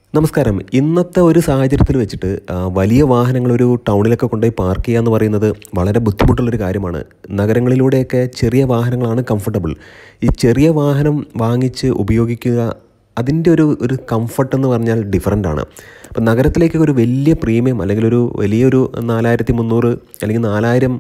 നമസ്കാരം ഇന്നത്തെ ഒരു സാഹചര്യത്തിൽ വെച്ചിട്ട് ആ, വലിയ വാഹനങ്ങൾ ഒരു ടൗണിലൊക്കെ കൊണ്ടുപോയി പാർക്ക് ചെയ്യുക എന്ന് പറയുന്നത് വളരെ ബുദ്ധിമുട്ടുള്ളൊരു കാര്യമാണ് നഗരങ്ങളിലൂടെയൊക്കെ ചെറിയ വാഹനങ്ങളാണ് കംഫർട്ടബിൾ ഈ ചെറിയ വാഹനം വാങ്ങിച്ച് ഉപയോഗിക്കുക അതിൻ്റെ ഒരു ഒരു കംഫർട്ട് എന്ന് പറഞ്ഞാൽ ഡിഫറൻ്റ് ആണ് അപ്പം നഗരത്തിലേക്ക് ഒരു വലിയ പ്രീമിയം അല്ലെങ്കിൽ ഒരു വലിയൊരു നാലായിരത്തി മുന്നൂറ് അല്ലെങ്കിൽ നാലായിരം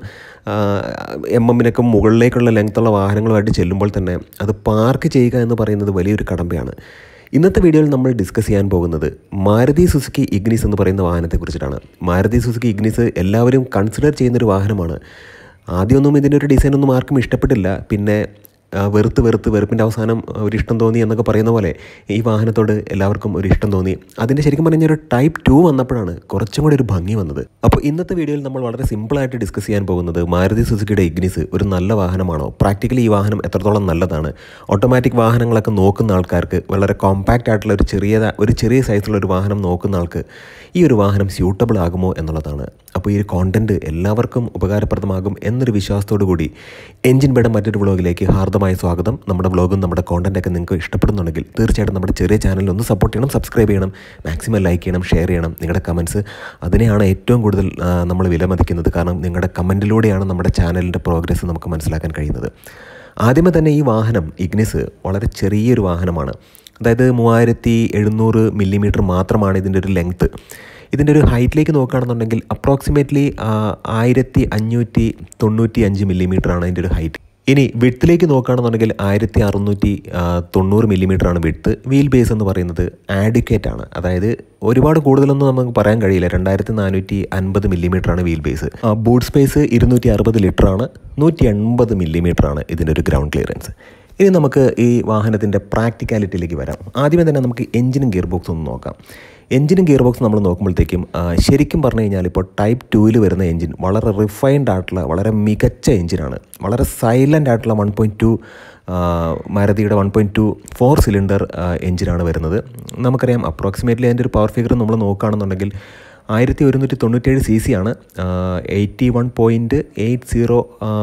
എം എമ്മിനൊക്കെ മുകളിലേക്കുള്ള ലെങ്ത്തുള്ള വാഹനങ്ങളുമായിട്ട് ചെല്ലുമ്പോൾ തന്നെ അത് പാർക്ക് ചെയ്യുക എന്ന് പറയുന്നത് വലിയൊരു കടമ്പയാണ് ഇന്നത്തെ വീഡിയോയിൽ നമ്മൾ ഡിസ്കസ് ചെയ്യാൻ പോകുന്നത് മാരുതി സുസുക്കി ഇഗ്നിസ് എന്ന് പറയുന്ന വാഹനത്തെക്കുറിച്ചിട്ടാണ് മാരുതി സുസുക്കി ഇഗ്നിസ് എല്ലാവരും കൺസിഡർ ചെയ്യുന്നൊരു വാഹനമാണ് ആദ്യമൊന്നും ഇതിൻ്റെ ഒരു ഡിസൈൻ ഒന്നും ആർക്കും ഇഷ്ടപ്പെട്ടില്ല പിന്നെ ആ, വെറുത്ത് വെറുത്ത് വെറുപ്പിൻ്റെ അവസാനം ഒരു ഇഷ്ടം തോന്നി എന്നൊക്കെ പറയുന്ന പോലെ ഈ വാഹനത്തോട് എല്ലാവർക്കും ഒരു ഇഷ്ടം തോന്നി അതിൻ്റെ ശരിക്കും പറഞ്ഞാൽ ഒരു ടൈപ്പ് ടു വന്നപ്പോഴാണ് കുറച്ചും കൂടി ഒരു ഭംഗി വന്നത് അപ്പോൾ ഇന്നത്തെ വീഡിയോയിൽ നമ്മൾ വളരെ സിമ്പിളായിട്ട് ഡിസ്കസ് ചെയ്യാൻ പോകുന്നത് മാരുതി സുസുക്കിയുടെ ഇഗ്നിസ് ഒരു നല്ല വാഹനമാണോ പ്രാക്ടിക്കലി ഈ വാഹനം എത്രത്തോളം നല്ലതാണ് ഓട്ടോമാറ്റിക് വാഹനങ്ങളൊക്കെ നോക്കുന്ന ആൾക്കാർക്ക് വളരെ കോമ്പാക്റ്റ് ആയിട്ടുള്ള ഒരു ചെറിയ ഒരു ചെറിയ സൈസുള്ള ഒരു വാഹനം നോക്കുന്ന ആൾക്ക് ഈ ഒരു വാഹനം സ്യൂട്ടബിൾ ആകുമോ എന്നുള്ളതാണ് അപ്പോൾ ഈ ഒരു കോണ്ടൻറ്റ് എല്ലാവർക്കും ഉപകാരപ്രദമാകും എന്നൊരു വിശ്വാസത്തോടു കൂടി എഞ്ചിൻ ബേഡം മറ്റൊരു വ്ളോഗിലേക്ക് ഹാർദമായ സ്വാഗതം നമ്മുടെ വ്ളോഗും നമ്മുടെ കോണ്ടൻറ്റൊക്കെ നിങ്ങൾക്ക് ഇഷ്ടപ്പെടുന്നുണ്ടെങ്കിൽ തീർച്ചയായിട്ടും നമ്മുടെ ചെറിയ ചാനലിൽ ഒന്ന് സപ്പോർട്ട് ചെയ്യണം സബ്സ്ക്രൈബ് ചെയ്യണം മാക്സിമം ലൈക്ക് ചെയ്യണം ഷെയർ ചെയ്യണം നിങ്ങളുടെ കമൻസ് അതിനെയാണ് ഏറ്റവും കൂടുതൽ ആ, നമ്മൾ വിലമതിക്കുന്നത് കാരണം നിങ്ങളുടെ കമൻറ്റിലൂടെയാണ് നമ്മുടെ ചാനലിൻ്റെ പ്രോഗ്രസ് നമുക്ക് മനസ്സിലാക്കാൻ കഴിയുന്നത് ആദ്യമേ തന്നെ ഈ വാഹനം ഇഗ്നിസ് വളരെ ചെറിയൊരു വാഹനമാണ് അതായത് മൂവായിരത്തി എഴുന്നൂറ് മില്ലിമീറ്റർ മാത്രമാണ് ഇതിൻ്റെ ഒരു ലെങ്ത്ത് ഇതിൻ്റെ ഒരു ഹൈറ്റിലേക്ക് നോക്കുകയാണെന്നുണ്ടെങ്കിൽ അപ്രോക്സിമേറ്റ്ലി ആയിരത്തി അഞ്ഞൂറ്റി തൊണ്ണൂറ്റി അഞ്ച് മില്ലിമീറ്ററാണ് ഇതിൻ്റെ ഒരു ഹൈറ്റ് ഇനി വിഡ്ത്തിലേക്ക് നോക്കുകയാണെന്നുണ്ടെങ്കിൽ ആയിരത്തി അറുന്നൂറ്റി തൊണ്ണൂറ് മില്ലിമീറ്ററാണ് വിഡ്ത്ത് വീൽ ബേസ് എന്ന് പറയുന്നത് ആഡിക്കേറ്റ് ആണ് അതായത് ഒരുപാട് കൂടുതലൊന്നും നമുക്ക് പറയാൻ കഴിയില്ല രണ്ടായിരത്തി നാനൂറ്റി അൻപത് മില്ലിമീറ്ററാണ് വീൽ ബേസ് ബൂട്ട് സ്പേസ് ഇരുന്നൂറ്റി അറുപത് ലിറ്ററാണ് നൂറ്റി എൺപത് മില്ലിമീറ്ററാണ് ഇതിൻ്റെ ഒരു ഗ്രൗണ്ട് ക്ലിയറൻസ് ഇനി നമുക്ക് ഈ വാഹനത്തിൻ്റെ പ്രാക്ടിക്കാലിറ്റിയിലേക്ക് വരാം ആദ്യമേ തന്നെ നമുക്ക് എഞ്ചിനും ഗിയർ ബോക്സും ഒന്ന് നോക്കാം എഞ്ചിനും ഗിയർ ബോക്സും നമ്മൾ നോക്കുമ്പോഴത്തേക്കും ആ, ശരിക്കും പറഞ്ഞു കഴിഞ്ഞാൽ ഇപ്പോൾ ടൈപ്പ് ടൂവിൽ വരുന്ന എഞ്ചിൻ വളരെ റിഫൈൻഡ് ആയിട്ടുള്ള വളരെ മികച്ച എഞ്ചിനാണ് വളരെ സൈലൻ്റ് ആയിട്ടുള്ള വൺ പോയിൻറ്റ് ടു മാരുതിയുടെ one point two four cylinder എഞ്ചിനാണ് വരുന്നത് നമുക്കറിയാം അപ്രോക്സിമേറ്റ്ലി അതിൻ്റെ ഒരു പവർ ഫിഗർ നമ്മൾ നോക്കുകയാണെന്നുണ്ടെങ്കിൽ ആയിരത്തി ഒരുന്നൂറ്റി തൊണ്ണൂറ്റേഴ് സി സി ആണ് eighty one point eight zero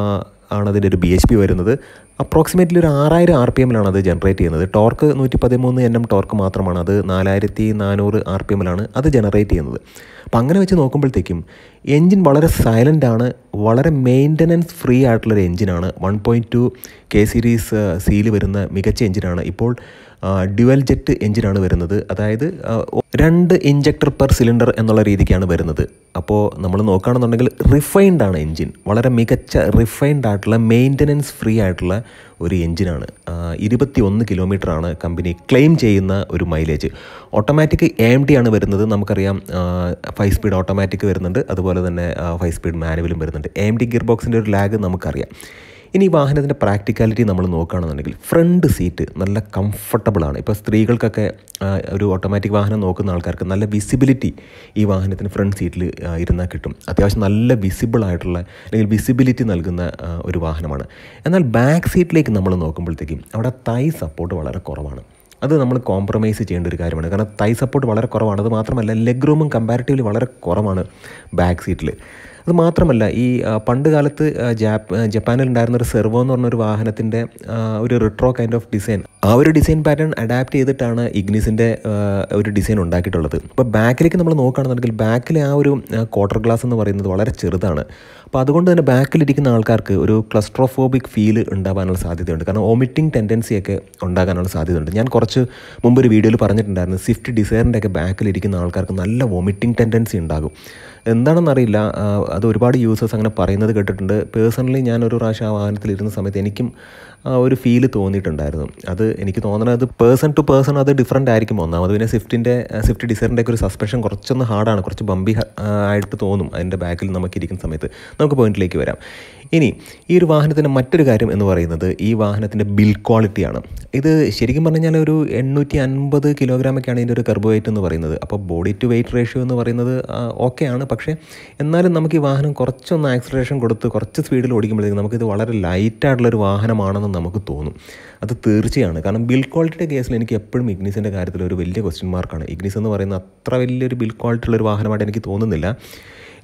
ആണ് അതിൻ്റെ ഒരു ബി എച്ച് പി വരുന്നത് അപ്രോക്സിമേറ്റ്ലി ഒരു ആറായിരം ആർ പി എമ്മിലാണ് അത് ജനറേറ്റ് ചെയ്യുന്നത് ടോർക്ക് നൂറ്റി പതിമൂന്ന് എൻ എം ടോർക്ക് മാത്രമാണ് അത് നാലായിരത്തി നാനൂറ് ആർ പി എമ്മിലാണ് അത് ജനറേറ്റ് ചെയ്യുന്നത് അപ്പം അങ്ങനെ വെച്ച് നോക്കുമ്പോഴത്തേക്കും എൻജിൻ വളരെ സൈലൻ്റ് ആണ് വളരെ മെയിൻ്റനൻസ് ഫ്രീ ആയിട്ടുള്ളൊരു എൻജിനാണ് one point two K series സിയിൽ വരുന്ന മികച്ച എൻജിനാണ് ഇപ്പോൾ ഡ്യുവൽ ജെറ്റ് എഞ്ചിനാണ് വരുന്നത് അതായത് ആ, രണ്ട് ഇഞ്ചക്ടർ പെർ സിലിണ്ടർ എന്നുള്ള രീതിക്കാണ് വരുന്നത് അപ്പോൾ നമ്മൾ നോക്കുകയാണെന്നുണ്ടെങ്കിൽ റിഫൈൻഡ് ആണ് എഞ്ചിൻ വളരെ മികച്ച റിഫൈൻഡ് ആയിട്ടുള്ള മെയിൻ്റനൻസ് ഫ്രീ ആയിട്ടുള്ള ഒരു എഞ്ചിനാണ് ഇരുപത്തി ഒന്ന് കിലോമീറ്ററാണ് കമ്പനി ക്ലെയിം ചെയ്യുന്ന ഒരു മൈലേജ് ഓട്ടോമാറ്റിക് എം ടി ആണ് വരുന്നത് നമുക്കറിയാം ഫൈവ് സ്പീഡ് ഓട്ടോമാറ്റിക് വരുന്നുണ്ട് അതുപോലെ തന്നെ ഫൈവ് സ്പീഡ് മാനുവലും വരുന്നുണ്ട് എം ടി ഗിയർ ബോക്സിൻ്റെ ഒരു ലാഗ് നമുക്കറിയാം ഇനി ഈ വാഹനത്തിൻ്റെ പ്രാക്ടിക്കാലിറ്റി നമ്മൾ നോക്കുകയാണെന്നുണ്ടെങ്കിൽ ഫ്രണ്ട് സീറ്റ് നല്ല കംഫർട്ടബിൾ ആണ് ഇപ്പോൾ സ്ത്രീകൾക്കൊക്കെ ആ, ഒരു ഓട്ടോമാറ്റിക് വാഹനം നോക്കുന്ന ആൾക്കാർക്ക് നല്ല വിസിബിലിറ്റി ഈ വാഹനത്തിന് ഫ്രണ്ട് സീറ്റിൽ ഇരുന്നാൽ കിട്ടും അത്യാവശ്യം നല്ല വിസിബിൾ ആയിട്ടുള്ള അല്ലെങ്കിൽ വിസിബിലിറ്റി നൽകുന്ന ആ, ഒരു വാഹനമാണ് എന്നാൽ ബാക്ക് സീറ്റിലേക്ക് നമ്മൾ നോക്കുമ്പോഴത്തേക്കും അവിടെ തൈ സപ്പോർട്ട് വളരെ കുറവാണ് അത് നമ്മൾ കോംപ്രമൈസ് ചെയ്യേണ്ട ഒരു കാര്യമാണ് കാരണം തൈ സപ്പോർട്ട് വളരെ കുറവാണ് അത് മാത്രമല്ല ലെഗ് റൂമും കമ്പാരിറ്റീവ്ലി വളരെ കുറവാണ് ബാക്ക് സീറ്റിൽ അത് മാത്രമല്ല ഈ ആ, പണ്ട് കാലത്ത് ആ, ജാപ്പ് ആ, ജപ്പാനിൽ ഉണ്ടായിരുന്ന ഒരു സെർവോ എന്ന് പറഞ്ഞ ഒരു വാഹനത്തിൻ്റെ ആ, ഒരു റിട്രോ കൈൻഡ് ഓഫ് ഡിസൈൻ ആ ഒരു ഡിസൈൻ പാറ്റേൺ അഡാപ്റ്റ് ചെയ്തിട്ടാണ് ഇഗ്നിസിൻ്റെ ഒരു ഡിസൈൻ ഉണ്ടാക്കിയിട്ടുള്ളത് അപ്പോൾ ബാക്കിലേക്ക് നമ്മൾ നോക്കുകയാണെന്നുണ്ടെങ്കിൽ ബാക്കിലെ ആ ഒരു ക്വാർട്ടർ ഗ്ലാസ് എന്ന് പറയുന്നത് വളരെ ചെറുതാണ് അപ്പോൾ അതുകൊണ്ട് തന്നെ ബാക്കിലിരിക്കുന്ന ആൾക്കാർക്ക് ഒരു ക്ലസ്ട്രോഫോബിക് ഫീൽ ഉണ്ടാകാനുള്ള സാധ്യതയുണ്ട് കാരണം വോമിറ്റിംഗ് ടെൻഡൻസിയൊക്കെ ഉണ്ടാകാനുള്ള സാധ്യതയുണ്ട് ഞാൻ കുറച്ച് മുമ്പ് ഒരു വീഡിയോയിൽ പറഞ്ഞിട്ടുണ്ടായിരുന്നു സ്വിഫ്റ്റ് ഡിസൈറിൻ്റെ ഒക്കെ ബാക്കിലിരിക്കുന്ന ആൾക്കാർക്ക് നല്ല വോമിറ്റിംഗ് ടെൻഡൻസി ഉണ്ടാകും എന്താണെന്നറിയില്ല ആ, അത് ഒരുപാട് യൂസേഴ്സ് അങ്ങനെ പറയുന്നത് കേട്ടിട്ടുണ്ട് പേഴ്സണലി ഞാൻ ഒരു പ്രാവശ്യം ആ വാഹനത്തിൽ ഇരുന്ന സമയത്ത് എനിക്കും ആ ഒരു ഫീല് തോന്നിയിട്ടുണ്ടായിരുന്നു അത് എനിക്ക് തോന്നുന്നത് അത് പേഴ്സൺ ടു പേഴ്സൺ അത് ഡിഫറൻ്റ് ആയിരിക്കും ഒന്നാമത് പിന്നെ സ്വിഫ്റ്റിൻ്റെ സ്വിഫ്റ്റ് ഡിസൈറിൻ്റെ ഒക്കെ ഒരു സസ്പെൻഷൻ കുറച്ചൊന്ന് ഹാർഡാണ് കുറച്ച് ബമ്പി ആയിട്ട് തോന്നും അതിൻ്റെ ബാക്കിൽ നമുക്ക് ഇരിക്കുന്ന സമയത്ത് നമുക്ക് പോയിന്റിലേക്ക് വരാം ഇനി ഈ ഒരു വാഹനത്തിൻ്റെ മറ്റൊരു കാര്യം എന്ന് പറയുന്നത് ഈ വാഹനത്തിൻ്റെ ബിൽ ക്വാളിറ്റിയാണ് ഇത് ശരിക്കും പറഞ്ഞു കഴിഞ്ഞാൽ ഒരു എണ്ണൂറ്റി അൻപത് കിലോഗ്രാമൊക്കെയാണ് ഇതിൻ്റെ ഒരു കർബോ വെയിറ്റ് എന്ന് പറയുന്നത് അപ്പോൾ ബോഡി ടു വെയിറ്റ് റേഷ്യോ എന്ന് പറയുന്നത് ഓക്കെയാണ് പക്ഷേ എന്നാലും നമുക്ക് ഈ വാഹനം കുറച്ചൊന്ന് ആക്സിലറേഷൻ കൊടുത്ത് കുറച്ച് സ്പീഡിൽ ഓടിക്കുമ്പോഴത്തേക്കും നമുക്കിത് വളരെ ലൈറ്റായിട്ടുള്ളൊരു വാഹനമാണെന്ന് നമുക്ക് തോന്നും അത് തീർച്ചയാണ് കാരണം ബിൽ ക്വാളിറ്റിയുടെ കേസിൽ എനിക്ക് എപ്പോഴും ഇഗ്നിസിൻ്റെ കാര്യത്തിൽ ഒരു വലിയ ക്വസ്റ്റ്യൻ മാർക്കാണ് ഇഗ്നിസ് എന്ന് പറയുന്ന അത്ര വലിയൊരു ബിൽ ക്വാളിറ്റി ഉള്ള ഒരു വാഹനമായിട്ട് എനിക്ക് തോന്നുന്നില്ല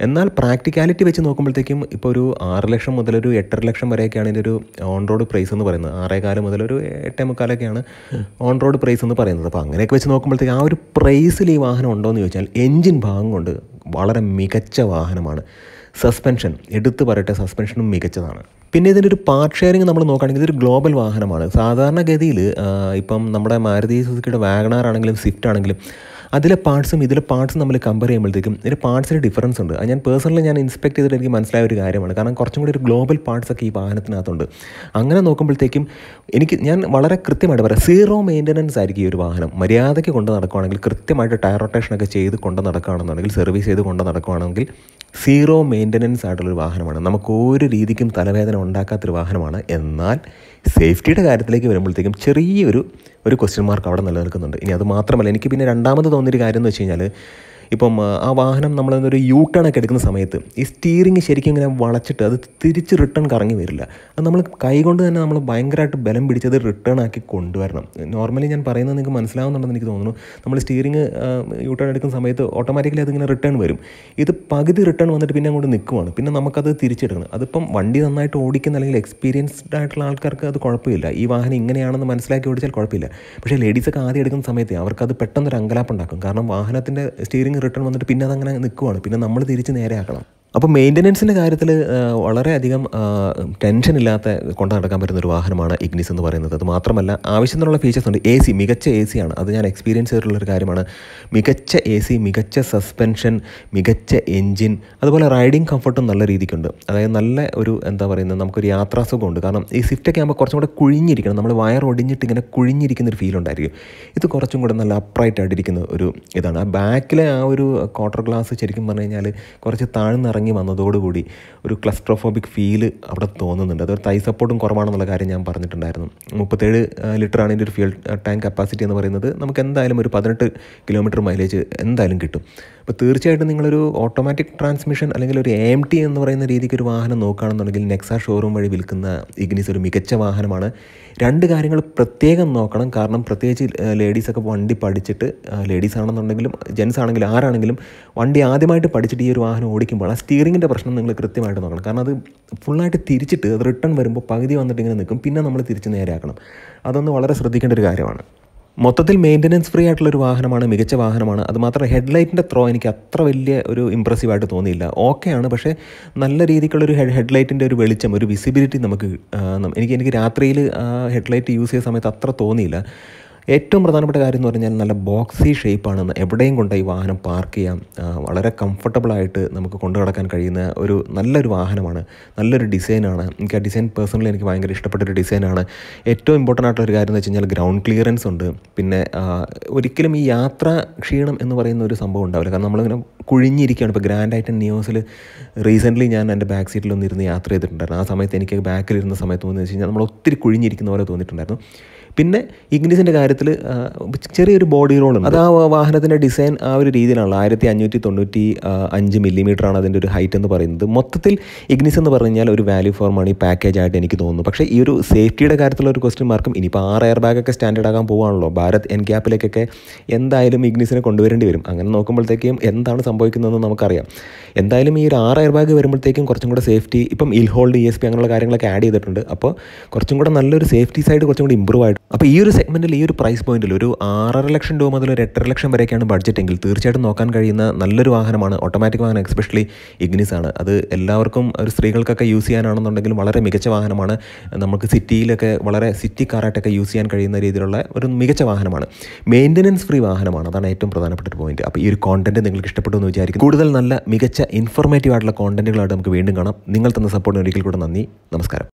എന്നാൽ പ്രാക്ടിക്കാലിറ്റി വെച്ച് നോക്കുമ്പോഴത്തേക്കും ഇപ്പോൾ ഒരു ആറ് ലക്ഷം മുതൽ ഒരു എട്ടര ലക്ഷം വരെയൊക്കെയാണ് ഇതിൻ്റെ ഒരു ഓൺ റോഡ് പ്രൈസ് എന്ന് പറയുന്നത് ആറേകാല് മുതൽ ഒരു എട്ടേ മുക്കാലൊക്കെയാണ് ഓൺ റോഡ് പ്രൈസ് എന്ന് പറയുന്നത് അപ്പോൾ അങ്ങനെയൊക്കെ വെച്ച് നോക്കുമ്പോഴത്തേക്ക് ആ ഒരു പ്രൈസിൽ ഈ വാഹനം ഉണ്ടോ എന്ന് ചോദിച്ചാൽ എൻജിൻ ഭാഗം കൊണ്ട് വളരെ മികച്ച വാഹനമാണ് സസ്പെൻഷൻ എടുത്തു പറയട്ടെ സസ്പെൻഷനും മികച്ചതാണ് പിന്നെ ഇതിൻ്റെ ഒരു പാർട്ട് ഷെയറിങ് നമ്മൾ നോക്കുകയാണെങ്കിൽ ഇതൊരു ഗ്ലോബൽ വാഹനമാണ് സാധാരണഗതിയിൽ ഇപ്പം നമ്മുടെ മാരുതി സുസുക്കിയുടെ വാഗണാർ ആണെങ്കിലും സ്വിഫ്റ്റ് ആണെങ്കിലും അതിലെ പാർട്സും ഇതിലെ പാർട്സും നമ്മൾ കമ്പയർ ചെയ്യുമ്പോഴത്തേക്കും ഇതിൻ്റെ പാർട്സിന് ഡിഫറൻസ് ഉണ്ട് അത് ഞാൻ പേഴ്സണലി ഞാൻ ഇൻസ്പെക്ട് ചെയ്തിട്ട് എനിക്ക് മനസ്സിലായ ഒരു കാര്യമാണ് കാരണം കുറച്ചും കൂടി ഒരു ഗ്ലോബൽ പാർട്സ് ഒക്കെ ഈ വാഹനത്തിനകത്തുണ്ട് അങ്ങനെ നോക്കുമ്പോഴത്തേക്കും എനിക്ക് ഞാൻ വളരെ കൃത്യമായിട്ട് പറയാം സീറോ മെയിൻ്റനൻസ് ആയിരിക്കും ഈ ഒരു വാഹനം മര്യാദയ്ക്ക് കൊണ്ട് നടക്കുകയാണെങ്കിൽ കൃത്യമായിട്ട് ടയർ റൊട്ടേഷനൊക്കെ ചെയ്ത് കൊണ്ട് നടക്കുകയാണെന്നുണ്ടെങ്കിൽ സർവീസ് ചെയ്ത് കൊണ്ട് നടക്കുകയാണെങ്കിൽ സീറോ മെയിൻ്റനൻസ് ആയിട്ടുള്ളൊരു വാഹനമാണ് നമുക്ക് ഒരു രീതിക്കും തലവേദന ഉണ്ടാക്കാത്തൊരു വാഹനമാണ് എന്നാൽ സേഫ്റ്റിയുടെ കാര്യത്തിലേക്ക് വരുമ്പോഴത്തേക്കും ചെറിയൊരു ഒരു ക്വസ്റ്റ്യൻ മാർക്ക് അവിടെ നിലനിൽക്കുന്നുണ്ട് ഇനി അത് മാത്രമല്ല എനിക്ക് പിന്നെ രണ്ടാമത് തോന്നിയൊരു കാര്യം എന്ന് വെച്ച് കഴിഞ്ഞാൽ ഇപ്പം ആ വാഹനം നമ്മളൊരു യൂ ടേൺ ഒക്കെ എടുക്കുന്ന സമയത്ത് ഈ സ്റ്റീറിങ് ശരിക്കും ഇങ്ങനെ വളച്ചിട്ട് അത് തിരിച്ച് റിട്ടേൺ കറങ്ങി വരില്ല അത് നമ്മൾ കൈകൊണ്ട് തന്നെ നമ്മൾ ഭയങ്കരമായിട്ട് ബലം പിടിച്ചത് റിട്ടേൺ ആക്കി കൊണ്ടുവരണം നോർമലി ഞാൻ പറയുന്നത് നിങ്ങൾക്ക് മനസ്സിലാവുന്നുണ്ടെന്ന് എനിക്ക് തോന്നുന്നു നമ്മൾ സ്റ്റീറിങ് യൂ ടേൺ എടുക്കുന്ന സമയത്ത് ഓട്ടോമാറ്റിക്കലി അതിങ്ങനെ റിട്ടേൺ വരും ഇത് പകുതി റിട്ടേൺ വന്നിട്ട് പിന്നെ അങ്ങോട്ട് നിൽക്കുവാണ് പിന്നെ നമുക്കത് തിരിച്ചെടുക്കണം അതിപ്പം വണ്ടി നന്നായിട്ട് ഓടിക്കുന്ന അല്ലെങ്കിൽ എക്സ്പീരിയൻസ്ഡ് ആയിട്ടുള്ള ആൾക്കാർക്ക് അത് കുഴപ്പമില്ല ഈ വാഹനം ഇങ്ങനെയാണെന്ന് മനസ്സിലാക്കി ഓടിച്ചാൽ കുഴപ്പമില്ല പക്ഷേ ലേഡീസൊക്കെ ആദ്യം എടുക്കുന്ന സമയത്ത് അവർക്കത് പെട്ടെന്നൊരു അങ്കലാപ്പ് ഉണ്ടാക്കും കാരണം വാഹനത്തിൻ്റെ സ്റ്റീറിംഗ് റിട്ടേൺ വന്നിട്ട് പിന്നെ അതങ്ങനെ നിൽക്കുവാണ് പിന്നെ നമ്മൾ തിരിച്ച് നേരെയാക്കണം അപ്പോൾ മെയിൻ്റനൻസിൻ്റെ കാര്യത്തിൽ വളരെയധികം ടെൻഷൻ ഇല്ലാത്ത കൊണ്ടു നടക്കാൻ പറ്റുന്ന ഒരു വാഹനമാണ് ഇഗ്നിസ് എന്ന് പറയുന്നത് അത് മാത്രമല്ല ആവശ്യത്തിനുള്ള ഫീച്ചേഴ്സ് ഉണ്ട് എ സി മികച്ച എ സി ആണ് അത് ഞാൻ എക്സ്പീരിയൻസ് ചെയ്തിട്ടുള്ളൊരു കാര്യമാണ് മികച്ച എ സി മികച്ച സസ്പെൻഷൻ മികച്ച എൻജിൻ അതുപോലെ റൈഡിങ് കംഫർട്ടും നല്ല രീതിക്കുണ്ട് അതായത് നല്ല ഒരു എന്താ പറയുന്നത് നമുക്കൊരു യാത്രാസുഖമുണ്ട് കാരണം ഈ സ്വിഫ്റ്റൊക്കെ ആകുമ്പോൾ കുറച്ചും കൂടെ കുഴിഞ്ഞിരിക്കണം നമ്മൾ വയർ ഒടിഞ്ഞിട്ട് ഇങ്ങനെ കുഴിഞ്ഞിരിക്കുന്ന ഒരു ഫീൽ ഉണ്ടായിരിക്കും ഇത് കുറച്ചും കൂടെ നല്ല അപ്രൈറ്റ് ആയിട്ടിരിക്കുന്ന ഒരു ഇതാണ് ആ ബാക്കിലെ ആ ഒരു ക്വാർട്ടർ ഗ്ലാസ് ശരിക്കും പറഞ്ഞു കഴിഞ്ഞാൽ കുറച്ച് താഴ്ന്നിറങ്ങി വന്നതോടുകൂടി ഒരു ക്ലസ്ട്രോഫോബിക് ഫീല് അവിടെ തോന്നുന്നുണ്ട് അതൊരു തൈ സപ്പോർട്ടും കുറവാണെന്നുള്ള കാര്യം ഞാൻ പറഞ്ഞിട്ടുണ്ടായിരുന്നു മുപ്പത്തേഴ് ലിറ്ററാണ് ഇതിൻ്റെ ഒരു ഫ്യൂൽ ടാങ്ക് കപ്പാസിറ്റി എന്ന് പറയുന്നത് നമുക്ക് എന്തായാലും ഒരു പതിനെട്ട് കിലോമീറ്റർ മൈലേജ് എന്തായാലും കിട്ടും അപ്പോൾ തീർച്ചയായിട്ടും നിങ്ങളൊരു ഓട്ടോമാറ്റിക് ട്രാൻസ്മിഷൻ അല്ലെങ്കിൽ ഒരു എം ടി എന്ന് പറയുന്ന രീതിക്ക് ഒരു വാഹനം നോക്കുകയാണെന്നുണ്ടെങ്കിൽ നെക്സ ഷോറൂം വഴി വിൽക്കുന്ന ഇഗ്നിസ് ഒരു മികച്ച വാഹനമാണ് രണ്ട് കാര്യങ്ങൾ പ്രത്യേകം നോക്കണം കാരണം പ്രത്യേകിച്ച് ലേഡീസൊക്കെ വണ്ടി പഠിച്ചിട്ട് ലേഡീസ് ആണെന്നുണ്ടെങ്കിലും ജെൻസ് ആണെങ്കിലും ആരാണെങ്കിലും വണ്ടി ആദ്യമായിട്ട് പഠിച്ചിട്ട് ഈ ഒരു വാഹനം ഓടിക്കുമ്പോൾ ആ സ്റ്റിയറിങ്ങിൻ്റെ പ്രശ്നം നിങ്ങൾ കൃത്യമായിട്ട് നോക്കണം കാരണം അത് ഫുള്ളായിട്ട് തിരിച്ചിട്ട് അത് റിട്ടേൺ വരുമ്പോൾ പകുതി വന്നിട്ട് ഇങ്ങനെ നിൽക്കും പിന്നെ നമ്മൾ തിരിച്ച് നേരെയാക്കണം അതൊന്ന് വളരെ ശ്രദ്ധിക്കേണ്ട ഒരു കാര്യമാണ് മൊത്തത്തിൽ മെയിൻ്റനൻസ് ഫ്രീ ആയിട്ടുള്ള ഒരു വാഹനമാണ് മികച്ച വാഹനമാണ് അതുമാത്രം ഹെഡ്ലൈറ്റിൻ്റെ ത്രോ എനിക്ക് അത്ര വലിയ ഒരു ഇമ്പ്രസീവായിട്ട് തോന്നിയില്ല ഓക്കെയാണ് പക്ഷേ നല്ല രീതിക്കുള്ളൊരു ഹെഡ് ഹെഡ്ലൈറ്റിൻ്റെ ഒരു വെളിച്ചം ഒരു വിസിബിലിറ്റി നമുക്ക് എനിക്ക് എനിക്ക് രാത്രിയിൽ ഹെഡ്ലൈറ്റ് യൂസ് ചെയ്ത സമയത്ത് അത്ര തോന്നിയില്ല ഏറ്റവും പ്രധാനപ്പെട്ട കാര്യം എന്ന് പറഞ്ഞാൽ നല്ല ബോക്സി ഷേപ്പാണ് എവിടെയും കൊണ്ട് ഈ വാഹനം പാർക്ക് ചെയ്യാം വളരെ കംഫർട്ടബിളായിട്ട് നമുക്ക് കൊണ്ടു നടക്കാൻ കഴിയുന്ന ഒരു നല്ലൊരു വാഹനമാണ് നല്ലൊരു ഡിസൈനാണ് എനിക്ക് ആ ഡിസൈൻ പേഴ്സണലി എനിക്ക് ഭയങ്കര ഇഷ്ടപ്പെട്ടൊരു ഡിസൈനാണ് ഏറ്റവും ഇമ്പോർട്ടൻ്റ് ആയിട്ടുള്ള ഒരു കാര്യം എന്ന് വെച്ച് കഴിഞ്ഞാൽ ഗ്രൗണ്ട് ക്ലിയറൻസ് ഉണ്ട് പിന്നെ ഒരിക്കലും ഈ യാത്രാ ക്ഷീണം എന്ന് പറയുന്ന ഒരു സംഭവം ഉണ്ടാവില്ല കാരണം നമ്മളിങ്ങനെ കുഴിഞ്ഞിരിക്കുകയാണ് ഇപ്പോൾ ഗ്രാൻഡ് ഐറ്റൻ നിയോസിൽ റീസെൻ്റ്ലി ഞാൻ എൻ്റെ ബാക്ക് സീറ്റിൽ ഒന്ന് ഇരുന്ന് യാത്ര ചെയ്തിട്ടുണ്ടായിരുന്നു ആ സമയത്ത് എനിക്ക് ബാക്കിലിരുന്ന സമയത്ത് എന്ന് വെച്ച് കഴിഞ്ഞാൽ നമ്മൾ ഒത്തിരി കുഴിഞ്ഞിരിക്കുന്ന പോലെ തോന്നിയിട്ടുണ്ടായിരുന്നു പിന്നെ ഇഗ്നിസിൻ്റെ കാര്യത്തിൽ ചെറിയൊരു ബോഡി റോൾ ഉണ്ട് അത് ആ വാഹനത്തിൻ്റെ ഡിസൈൻ ആ ഒരു രീതിയിലാണല്ലോ ആയിരത്തി അഞ്ഞൂറ്റി തൊണ്ണൂറ്റി അഞ്ച് മില്ലിമീറ്റർ ആണ് അതിൻ്റെ ഒരു ഹൈറ്റ് എന്ന് പറയുന്നത് മൊത്തത്തിൽ ഇഗ്നിസ് എന്ന് പറഞ്ഞു കഴിഞ്ഞാൽ ഒരു വാല്യൂ ഫോർ മണി പാക്കേജ് ആയിട്ട് എനിക്ക് തോന്നുന്നു പക്ഷേ ഈ ഒരു സേഫ്റ്റിയുടെ കാര്യത്തിലുള്ള ഒരു ക്വസ്റ്റ്യൻ മാർക്കും ഇനിയിപ്പോൾ ആറ് എയർ ബാഗൊക്കെ സ്റ്റാൻഡേർഡ് ആകാൻ പോവുകയാണല്ലോ ഭാരത് എൻ ക്യാപ്പിലേക്കൊക്കെ എന്തായാലും ഇഗ്നിസിനെ കൊണ്ടുവരേണ്ടി വരും അങ്ങനെ നോക്കുമ്പോഴത്തേക്കും എന്താണ് സംഭവിക്കുന്നതെന്ന് നമുക്കറിയാം എന്തായാലും ഈ ഒരു ആറ് എയർ ബാഗ് വരുമ്പോഴത്തേക്കും കുറച്ചും കൂടെ സേഫ്റ്റി ഇപ്പം ഇൽ ഹോൾഡ് ഇ എസ് പി അങ്ങനെയുള്ള കാര്യങ്ങളൊക്കെ ആഡ് ചെയ്തിട്ടുണ്ട് അപ്പോൾ കുറച്ചും കൂടെ നല്ലൊരു സേഫ്റ്റി സൈഡ് കുറച്ചും കൂടി ഇമ്പ്രൂവ് ആയിട്ട് അപ്പോൾ ഈ ഒരു സെഗ്മെൻറ്റിൽ ഈ ഒരു പ്രൈസ് പോയിന്റിൽ ഒരു ആറര ലക്ഷം രൂപ മുതൽ ഒരു എട്ടര ലക്ഷം വരെയൊക്കെയാണ് ബഡ്ജറ്റ് എങ്കിൽ തീർച്ചയായിട്ടും നോക്കാൻ കഴിയുന്ന നല്ലൊരു വാഹനമാണ് ഓട്ടോമാറ്റിക് വാഹനം എക്സ്പെഷ്യലി ഇഗ്നിസ് ആണ് അത് എല്ലാവർക്കും ഒരു സ്ത്രീകൾക്കൊക്കെ യൂസ് ചെയ്യാനാണെന്നുണ്ടെങ്കിലും വളരെ മികച്ച വാഹനമാണ് നമുക്ക് സിറ്റിയിലൊക്കെ വളരെ സിറ്റി കാറായിട്ടൊക്കെ യൂസ് ചെയ്യാൻ കഴിയുന്ന രീതിയിലുള്ള ഒരു മികച്ച വാഹനമാണ് മെയിൻ്റനൻസ് ഫ്രീ വാഹനമാണ് അതാണ് ഏറ്റവും പ്രധാനപ്പെട്ട ഒരു പോയിന്റ് അപ്പോൾ ഈ ഒരു കോണ്ടന്റ് നിങ്ങൾക്ക് ഇഷ്ടപ്പെട്ടു എന്ന് വിചാരിക്കും കൂടുതൽ നല്ല മികച്ച ഇൻഫോർമേറ്റീവ് ആയിട്ടുള്ള കോണ്ടന്റുകളായിട്ട് നമുക്ക് വീണ്ടും കാണാം നിങ്ങൾ തന്ന സപ്പോർട്ടിന് ഒരിക്കൽ കൂടെ നന്ദി നമസ്കാരം